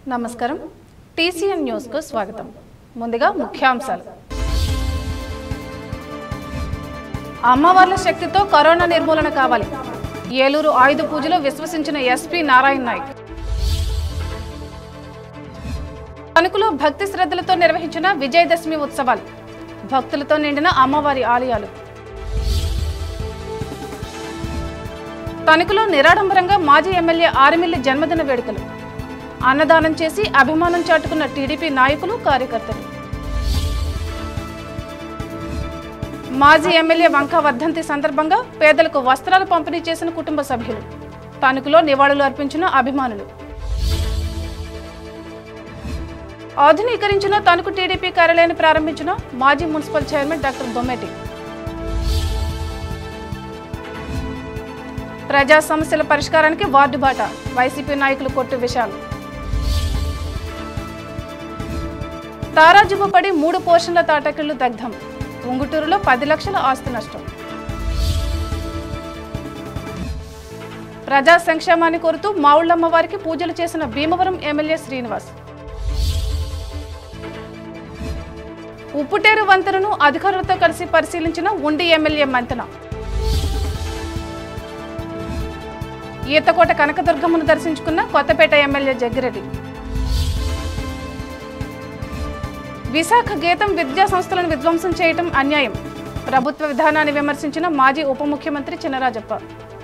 నమస్కారం టీసీఎన్ న్యూస్కు స్వాగతం ముందుగా ముఖ్యాంశాలు అమ్మవార్ల శక్తితో కరోనా నిర్మూలన కావాలి ఏలూరు ఆయుధ పూజలో విశ్వసించిన ఎస్పీ నారాయణ నాయక్ తణుకులో భక్తి శ్రద్ధలతో నిర్వహించిన విజయదశమి ఉత్సవాలు భక్తులతో నిండిన అమ్మవారి ఆలయాలు తణుకులో నిరాడంబరంగా మాజీ ఎమ్మెల్యే ఆరిమిల్లి జన్మదిన వేడుకలు అన్నదానం చేసి అభిమానం చాటుకున్న టీడీపీ నాయకులు కార్యకర్తలు మాజీ ఎమ్మెల్యే వంక వర్ధంతి సందర్భంగా పేదలకు వస్త్రాలు పంపిణీ చేసిన కుటుంబ సభ్యులు తణుకులో నివాళులు అర్పించిన అభిమానులు ఆధునీకరించిన తణుకు టీడీపీ కార్యాలయాన్ని ప్రారంభించిన మాజీ మున్సిపల్ చైర్మన్ డాక్టర్ దొమ్మెటి ప్రజా సమస్యల పరిష్కారానికి వార్డు బాట వైసీపీ నాయకులు కొట్టు విషయాలు తారాజుబు పడి మూడు పోర్షన్ల తాటకిళ్లు దగ్ధం ఉంగుటూరులో పది లక్షల ఆస్తి నష్టం ప్రజా సంక్షేమాన్ని కోరుతూ మావుళ్ళమ్మ వారికి పూజలు చేసిన భీమవరం ఎమ్మెల్యే శ్రీనివాస్ ఉప్పుటేరు వంతెనను అధికారులతో కలిసి పరిశీలించిన ఉండి ఎమ్మెల్యే మంతెన ఈతకోట కనకదుర్గమ్మను దర్శించుకున్న కొత్తపేట ఎమ్మెల్యే జగ్గిరెడ్డి విశాఖ గీతం విద్యా సంస్థలను విధ్వంసం చేయటం అన్యాయం ప్రభుత్వ విధానాన్ని విమర్శించిన మాజీ ఉప ముఖ్యమంత్రి చినరాజప్ప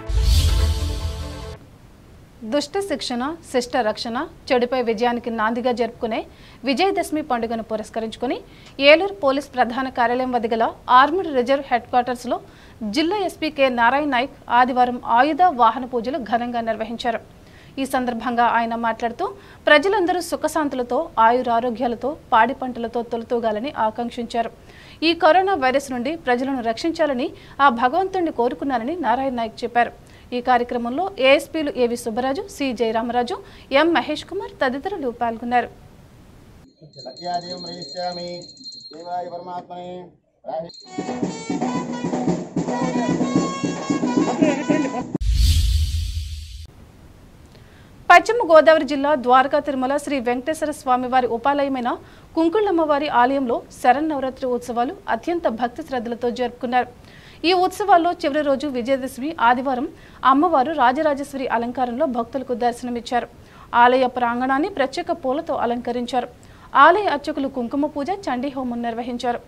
దుష్ట శిక్షణ శిష్ట రక్షణ చెడుపై విజయానికి నాందిగా జరుపుకునే విజయదశమి పండుగను పురస్కరించుకుని ఏలూరు పోలీస్ ప్రధాన కార్యాలయం వద్ద గల ఆర్మీడ్ రిజర్వ్ హెడ్ క్వార్టర్స్లో జిల్లా ఎస్పీ కె నారాయణ నాయక్ ఆదివారం ఆయుధ వాహన పూజలు ఘనంగా నిర్వహించారు ఈ సందర్భంగా ఆయన మాట్లాడుతూ ప్రజలందరూ సుఖశాంతులతో ఆయురారోగ్యాలతో పాడి పంటలతో తొలతూగాలని ఆకాంక్షించారు ఈ కరోనా వైరస్ నుండి ప్రజలను రక్షించాలని ఆ భగవంతుణ్ణి కోరుకున్నారని నారాయణ నాయక్ చెప్పారు ఈ కార్యక్రమంలో ఏఎస్పీలు A V Subbaraju C Jayaramaraju M Mahesh Kumar తదితరులు పాల్గొన్నారు సత్యాదేవం ప్రయిష్యామి దేవాయ పరమాత్మనే రాహి పశ్చిమ గోదావరి జిల్లా ద్వారకా తిరుమల శ్రీ వెంకటేశ్వర స్వామి వారి ఉపాలయమైన కుంకుళ్ళమ్మవారి ఆలయంలో శరన్నవరాత్రి ఉత్సవాలు అత్యంత భక్తి శ్రద్ధలతో జరుపుకున్నారు ఈ ఉత్సవాల్లో చివరి రోజు విజయదశమి ఆదివారం అమ్మవారు రాజరాజేశ్వరి అలంకారంలో భక్తులకు దర్శనమిచ్చారు ఆలయ ప్రాంగణాన్ని ప్రత్యేక పూలతో అలంకరించారు ఆలయ అర్చకులు కుంకుమ పూజ చండీ హోమం నిర్వహించారు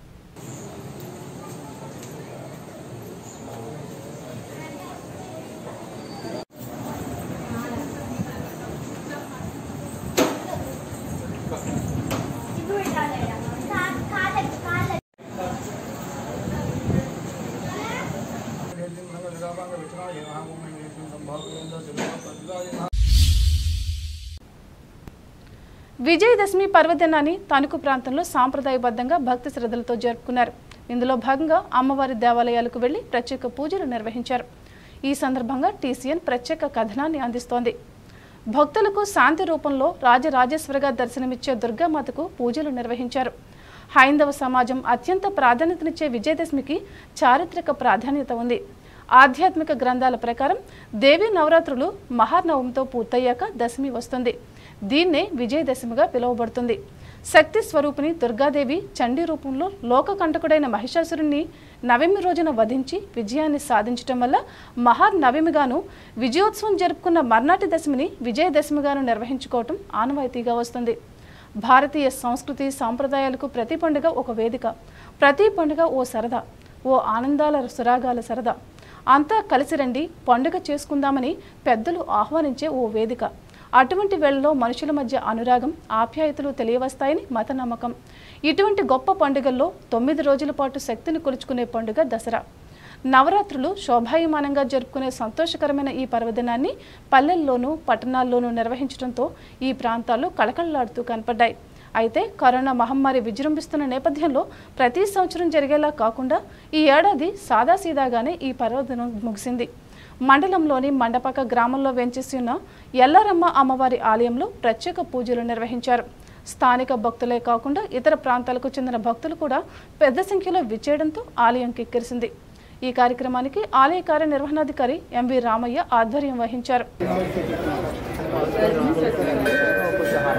విజయదశమి పర్వదినాన్ని తణుకు ప్రాంతంలో సాంప్రదాయబద్ధంగా భక్తి శ్రద్ధలతో జరుపుకున్నారు ఇందులో భాగంగా అమ్మవారి దేవాలయాలకు వెళ్లి ప్రత్యేక పూజలు నిర్వహించారు ఈ సందర్భంగా టీసీఎన్ ప్రత్యేక కథనాన్ని అందిస్తోంది భక్తులకు శాంతి రూపంలో రాజరాజేశ్వరిగా దర్శనమిచ్చే దుర్గామాతకు పూజలు నిర్వహించారు హైందవ సమాజం అత్యంత ప్రాధాన్యతనిచ్చే విజయదశమికి చారిత్రక ప్రాధాన్యత ఉంది ఆధ్యాత్మిక గ్రంథాల ప్రకారం దేవీ నవరాత్రులు మహానవంతో పూర్తయ్యాక దశమి వస్తుంది దీన్నే విజయదశమిగా పిలువబడుతుంది శక్తి స్వరూపిణి దుర్గాదేవి చండీ రూపంలో లోకకంటకుడైన మహిషాసురుణ్ణి నవమి రోజున వధించి విజయాన్ని సాధించటం వల్ల మహానవమిగాను విజయోత్సవం జరుపుకున్న మర్నాటి దశమిని విజయదశమిగాను నిర్వహించుకోవటం ఆనవాయితీగా వస్తుంది భారతీయ సంస్కృతి సాంప్రదాయాలకు ప్రతి పండుగ ఒక వేదిక ప్రతి పండుగ ఓ సరదా ఓ ఆనందాల సురాగాల సరదా అంతా కలిసి రండి పండుగ చేసుకుందామని పెద్దలు ఆహ్వానించే ఓ వేదిక అటువంటి వేళలో మనుషుల మధ్య అనురాగం ఆప్యాయతలు తెలియవస్తాయని మత నమ్మకం ఇటువంటి గొప్ప పండుగల్లో తొమ్మిది రోజుల పాటు శక్తిని కొలుచుకునే పండుగ దసరా నవరాత్రులు శోభాయమానంగా జరుపుకునే సంతోషకరమైన ఈ పర్వదినాన్ని పల్లెల్లోనూ పట్టణాల్లోనూ నిర్వహించడంతో ఈ ప్రాంతాలు కళకళలాడుతూ కనపడ్డాయి అయితే కరోనా మహమ్మారి విజృంభిస్తున్న నేపథ్యంలో ప్రతి సంవత్సరం జరిగేలా కాకుండా ఈ ఏడాది సాదాసీదాగానే ఈ పర్వదినం ముగిసింది మండలంలోని మండపక గ్రామంలో వెంచేసి ఉన్న ఎల్లారమ్మ అమ్మవారి ఆలయంలో ప్రత్యేక పూజలు నిర్వహించారు స్థానిక భక్తులే కాకుండా ఇతర ప్రాంతాలకు చెందిన భక్తులు కూడా పెద్ద సంఖ్యలో విచ్చేయడంతో ఆలయం కిక్కిరిసింది ఈ కార్యక్రమానికి ఆలయ కార్యనిర్వహణాధికారి ఎంవి రామయ్య ఆధ్వర్యం వహించారు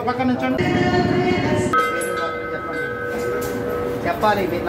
పక్క నుంచండి చెప్పాలి మీ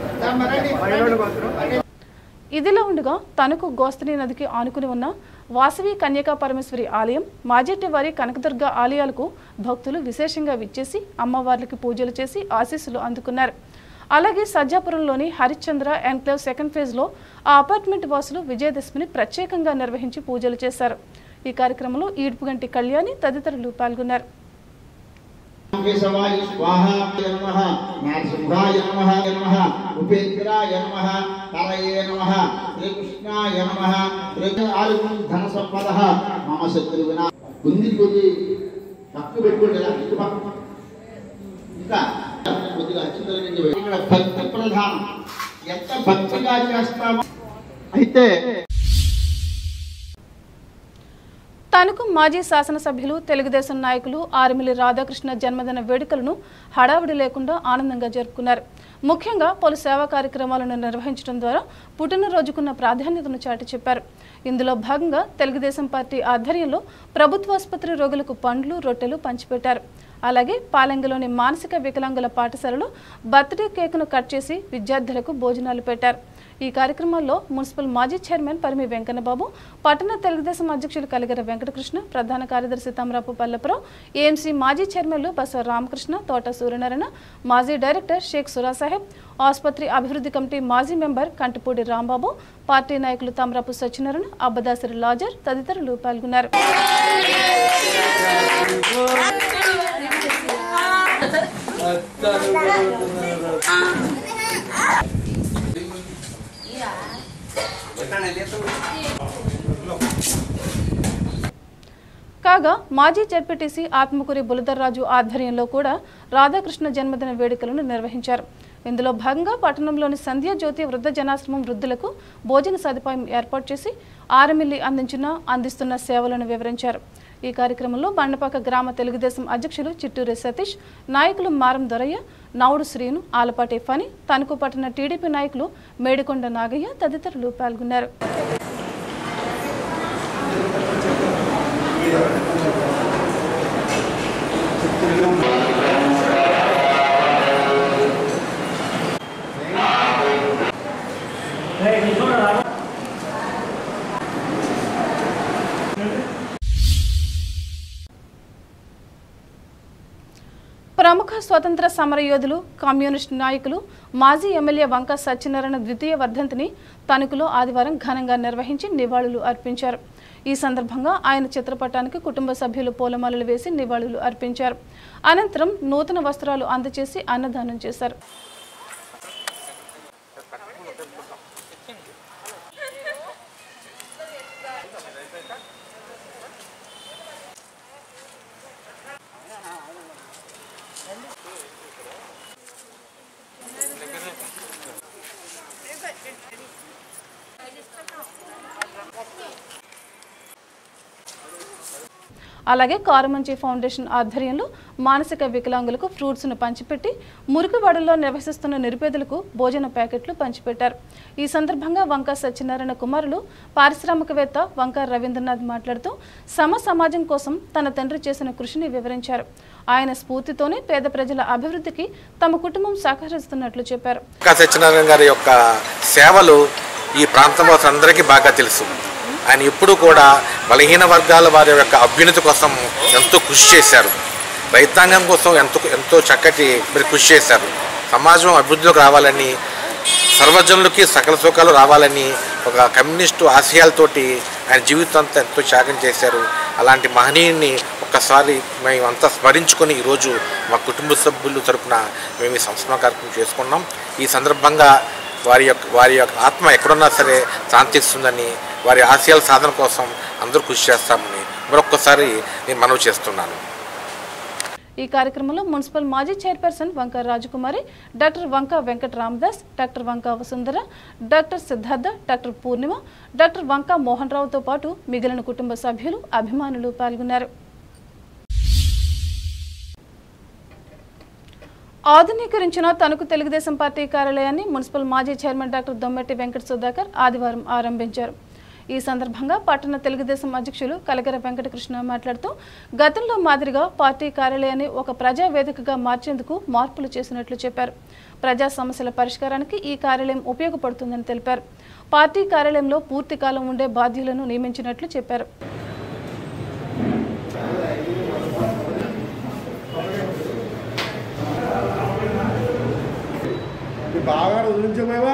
నామం ఇదిలా ఉండగా తణుకు గోస్తని నదికి ఆనుకుని ఉన్న వాసవి కన్యకా పరమేశ్వరి ఆలయం మాజెట్టివారి కనకదుర్గ ఆలయాలకు భక్తులు విశేషంగా విచ్చేసి అమ్మవార్లకి పూజలు చేసి ఆశీస్సులు అందుకున్నారు అలాగే సజ్జాపురంలోని హరిశ్చంద్ర ఎన్క్లేవ్ సెకండ్ ఫేజ్లో ఆ అపార్ట్మెంట్ వాసులు విజయదశమిని ప్రత్యేకంగా నిర్వహించి పూజలు చేశారు ఈ కార్యక్రమంలో ఈడ్పుగంటి కళ్యాణి తదితరులు పాల్గొన్నారు కేశవాయ స్వాహాయ నమః నరసింహాయ నమః నమః ఉపేంద్రాయ నమః తరయే నమః శ్రీకృష్ణాయ నమః శ్రీ ఆలుగు ధన సంపద మమ శత్రువిన ఉంది కొద్ది తక్కువ పెట్టుకోండి ఇలా ఇటు పక్క ఇంకా కొద్దిగా అచ్యుతరంగా ఇక్కడ భక్తి ప్రధానం ఎంత భక్తిగా చేస్తామో అయితే తణుకు మాజీ శాసనసభ్యులు తెలుగుదేశం నాయకులు ఆర్మిలి రాధాకృష్ణ జన్మదిన వేడుకలను హడావిడి లేకుండా ఆనందంగా జరుపుకున్నారు ముఖ్యంగా పలు సేవా కార్యక్రమాలను నిర్వహించడం ద్వారా పుట్టినరోజుకున్న ప్రాధాన్యతను చాటి చెప్పారు ఇందులో భాగంగా తెలుగుదేశం పార్టీ ఆధ్వర్యంలో ప్రభుత్వ ఆసుపత్రి రోగులకు పండ్లు రొట్టెలు పంచిపెట్టారు అలాగే పాలెంగలోని మానసిక వికలాంగుల పాఠశాలలో బర్త్డే కేకును కట్ చేసి విద్యార్థులకు భోజనాలు పెట్టారు ఈ కార్యక్రమంలో మున్సిపల్ మాజీ చైర్మన్ పరిమి వెంకన్నబాబు పట్టణ తెలుగుదేశం అధ్యక్షులు కలిగర వెంకటకృష్ణ ప్రధాన కార్యదర్శి తమరాపు పల్లపురం ఏఎంసీ మాజీ చైర్మన్లు బసవ రామకృష్ణ తోట సూర్యనారాయణ మాజీ డైరెక్టర్ షేక్ సురాసాహెబ్ ఆసుపత్రి అభివృద్ధి కమిటీ మాజీ మెంబర్ కంటిపూడి రాంబాబు పార్టీ నాయకులు తమరాపు సత్యనారాయణ అబ్బదాసరి లాజర్ తదితరులు పాల్గొన్నారు కాగా మాజీ జడ్పీటీసీ ఆత్మకూరి బులదర్రాజు ఆధ్వర్యంలో కూడా రాధాకృష్ణ జన్మదిన వేడుకలను నిర్వహించారు ఇందులో భాగంగా పట్టణంలోని సంధ్యాజ్యోతి వృద్ధ జనాశ్రమం వృద్ధులకు భోజన సదుపాయం ఏర్పాటు చేసి ఆరమిల్లి అందించిన అందిస్తున్న సేవలను వివరించారు ఈ కార్యక్రమంలో బండపాక గ్రామ తెలుగుదేశం అధ్యక్షులు చిట్టూరి సతీష్ నాయకులు మారం దొరయ్య నౌడు శ్రీను ఆలపాటి ఫణి తణుకు పట్టణ టీడీపీ నాయకులు మేడికొండ నాగయ్య తదితరులు పాల్గొన్నారు ప్రముఖ స్వతంత్ర సమరయోధులు కమ్యూనిస్ట్ నాయకులు మాజీ ఎమ్మెల్యే వంక సత్యనారాయణ ద్వితీయ వర్ధంతిని తణుకులో ఆదివారం ఘనంగా నిర్వహించి నివాళులు అర్పించారు ఈ సందర్భంగా ఆయన చిత్రపటానికి కుటుంబ సభ్యులు పూలమాలలు వేసి నివాళులు అర్పించారు అనంతరం నూతన వస్త్రాలు అందజేసి అన్నదానం చేశారు అలాగే కారుమంచి ఫౌండేషన్ ఆధ్వర్యంలో మానసిక వికలాంగులకు ఫ్రూట్స్ను పంచిపెట్టి మురికివాడల్లో నివసిస్తున్న నిరుపేదలకు భోజన ప్యాకెట్లు పంచిపెట్టారు ఈ సందర్భంగా వంక సత్యనారాయణ కుమారులు పారిశ్రామికవేత్త వంక రవీంద్రనాథ్ మాట్లాడుతూ సమ సమాజం కోసం తన తండ్రి చేసిన కృషిని వివరించారు ఆయన స్ఫూర్తితోనే పేద ప్రజల అభివృద్ధికి తమ కుటుంబం సహకరిస్తున్నట్లు చెప్పారు కా సత్యనారాయణ గారి యొక్క సేవలు ఈ ప్రాంతం అందరికీ బాగా తెలుసు ఆయన ఎప్పుడూ కూడా బలహీన వర్గాల వారి యొక్క అభ్యున్నతి కోసం ఎంతో కృషి చేశారు రైతాంగం కోసం ఎంతో ఎంతో చక్కటి మీరు కృషి చేశారు సమాజం అభివృద్ధిలోకి రావాలని సర్వజనులకి సకల సుఖాలు రావాలని ఒక కమ్యూనిస్టు ఆశయాలతోటి ఆయన జీవితం అంతా ఎంతో త్యాగం చేశారు అలాంటి మహనీయుని ఒక్కసారి మేమంతా స్మరించుకొని ఈరోజు మా కుటుంబ సభ్యులు తరపున మేము ఈ సంస్మరణ కార్యక్రమం చేసుకున్నాం ఈ సందర్భంగా వారి యొక్క వారి యొక్క ఆత్మ ఎక్కడున్నా సరే శాంతిస్తుందని వారి ఆశయాల సాధన కోసం అందరూ కృషి చేస్తామని మరొక్కసారి నేను మనవి చేస్తున్నాను ఈ కార్యక్రమంలో మున్సిపల్ మాజీ చైర్పర్సన్ వంక రాజకుమారి డాక్టర్ వంక Venkata Ramadas doctor Vanka Vasundhara doctor Siddhartha doctor Purnima doctor Vanka Mohan రావుతో పాటు మిగిలిన కుటుంబ సభ్యులు అభిమానులు పాల్గొన్నారు ఆధునీకరించిన తణుకు తెలుగుదేశం పార్టీ కార్యాలయాన్ని మున్సిపల్ మాజీ చైర్మన్ డాక్టర్ దొమ్మెట్టి వెంకట సుధాకర్ ఆదివారం ఆరంభించారు ఈ సందర్భంగా పట్టణ తెలుగుదేశం అధ్యక్షులు కలగర వెంకటకృష్ణ మాట్లాడుతూ గతంలో మాదిరిగా పార్టీ కార్యాలయాన్ని ఒక ప్రజా వేదికగా మార్చేందుకు మార్పులు చేసినట్లు చెప్పారు ప్రజా సమస్యల పరిష్కారానికి ఈ కార్యాలయం ఉపయోగపడుతుందని తెలిపారు పార్టీ కార్యాలయంలో పూర్తి కాలం ఉండే బాధ్యులను నియమించినట్లు చెప్పారు బాగా వదిలించమేవా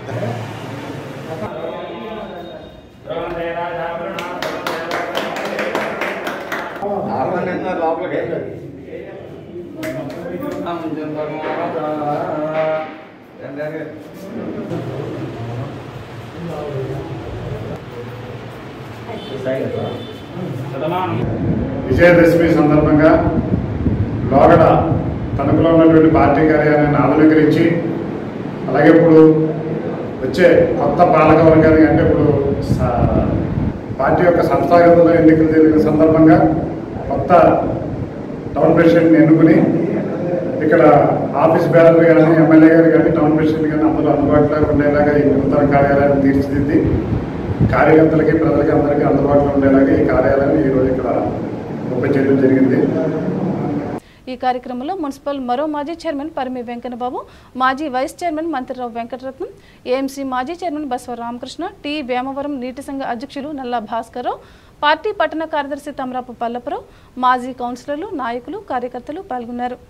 విజయదశమి సందర్భంగా లోగడ తణుకులో ఉన్నటువంటి పార్టీ కార్యాలయాన్ని ఆధునీకరించి అలాగే ఇప్పుడు వచ్చే కొత్త పాలక వర్గానికి అంటే ఇప్పుడు స- పార్టీ యొక్క సంస్థాగతంలో ఎన్నికలు జరిగిన సందర్భంగా కొత్త టౌన్ ప్రెసిడెంట్ని ఎన్నుకుని ఇక్కడ ఆఫీస్ బేరర్ కానీ ఎమ్మెల్యే గారు కానీ టౌన్ ప్రెసిడెంట్ కానీ అందరూ అందుబాటులో ఉండేలాగా ఈ నూతన కార్యాలయాన్ని తీర్చిదిద్ది కార్యకర్తలకి ప్రజలకి అందరికీ అందుబాటులో ఉండేలాగా ఈ కార్యాలయాన్ని ఈరోజు ఇక్కడ ఓపెన్ చేయడం జరిగింది ఈ కార్యక్రమంలో మున్సిపల్ మరో మాజీ చైర్మన్ పరిమి వెంకన్నబాబు మాజీ vice chairman Mantrirao Venkataratnam AMC మాజీ చైర్మన్ బసవ రామకృష్ణ టి వేమవరం నీటి సంఘ అధ్యక్షులు నల్లా భాస్కర్రావు పార్టీ పట్టణ కార్యదర్శి తమరాపు పల్లపురావు మాజీ కౌన్సిలర్లు నాయకులు కార్యకర్తలు పాల్గొన్నారు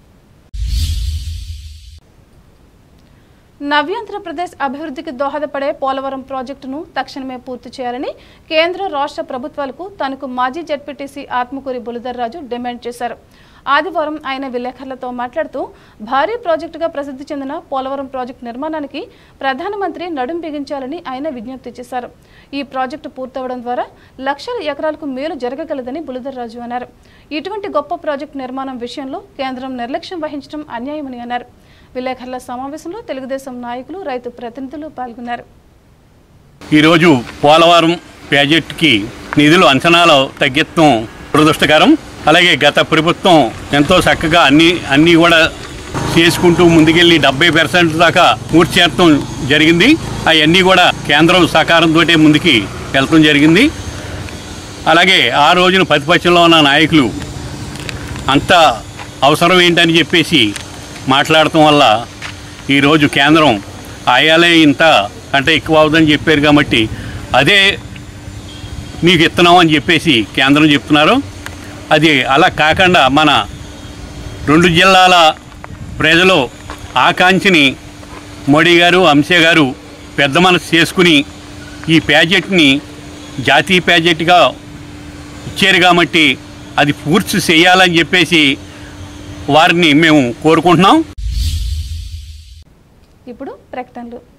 నవ్యాంధ్రప్రదేశ్ అభివృద్ధికి దోహదపడే పోలవరం ప్రాజెక్టును తక్షణమే పూర్తి చేయాలని కేంద్ర రాష్ట్ర ప్రభుత్వాలకు తనకు మాజీ జడ్పీటీసీ ఆత్మకూరి బులధర్రాజు డిమాండ్ చేశారు ఆదివారం ఆయన విలేకరులతో మాట్లాడుతూ భారీ ప్రాజెక్టుగా ప్రసిద్ధి చెందిన పోలవరం ప్రాజెక్టు నిర్మాణానికి ప్రధానమంత్రి నడుం బిగించాలని ఆయన విజ్ఞప్తి చేశారు ఈ ప్రాజెక్టు పూర్తవడం ద్వారా లక్షల ఎకరాలకు మేలు జరగగలదని బులధర్రాజు అన్నారు ఇటువంటి గొప్ప ప్రాజెక్టు నిర్మాణం విషయంలో కేంద్రం నిర్లక్ష్యం వహించడం అన్యాయమని అన్నారు విలేకరుల సమావేశంలో తెలుగుదేశం నాయకులు రైతు ప్రతినిధులు పాల్గొన్నారు ఈరోజు పోలవరం ప్రాజెక్టుకి నిధులు అంచనాలు తగ్గించడం దురదృష్టకరం అలాగే గత ప్రభుత్వం ఎంతో చక్కగా అన్ని అన్నీ కూడా చేసుకుంటూ ముందుకెళ్ళి డెబ్బై పర్సెంట్ దాకా పూర్తి చేయడం జరిగింది అవన్నీ కూడా కేంద్రం సహకారంతో ముందుకి వెళ్ళటం జరిగింది అలాగే ఆ రోజున ప్రతిపక్షంలో ఉన్న నాయకులు అంత అవసరం ఏంటని చెప్పేసి మాట్లాడటం వల్ల ఈరోజు కేంద్రం ఆయాలే ఇంత అంటే ఎక్కువ అవుతుందని చెప్పారు కాబట్టి అదే మీకు ఇస్తున్నాం అని చెప్పేసి కేంద్రం చెప్తున్నారు అది అలా కాకుండా మన రెండు జిల్లాల ప్రజలు ఆకాంక్షని మోడీ గారు అంశే గారు పెద్ద మనసు చేసుకుని ఈ ప్యాజెట్ని జాతీయ ప్యాజెట్గా ఇచ్చారు కాబట్టి అది పూర్తి చేయాలని చెప్పేసి వారిని మేము కోరుకుంటున్నాం ఇప్పుడు ప్రకటనలు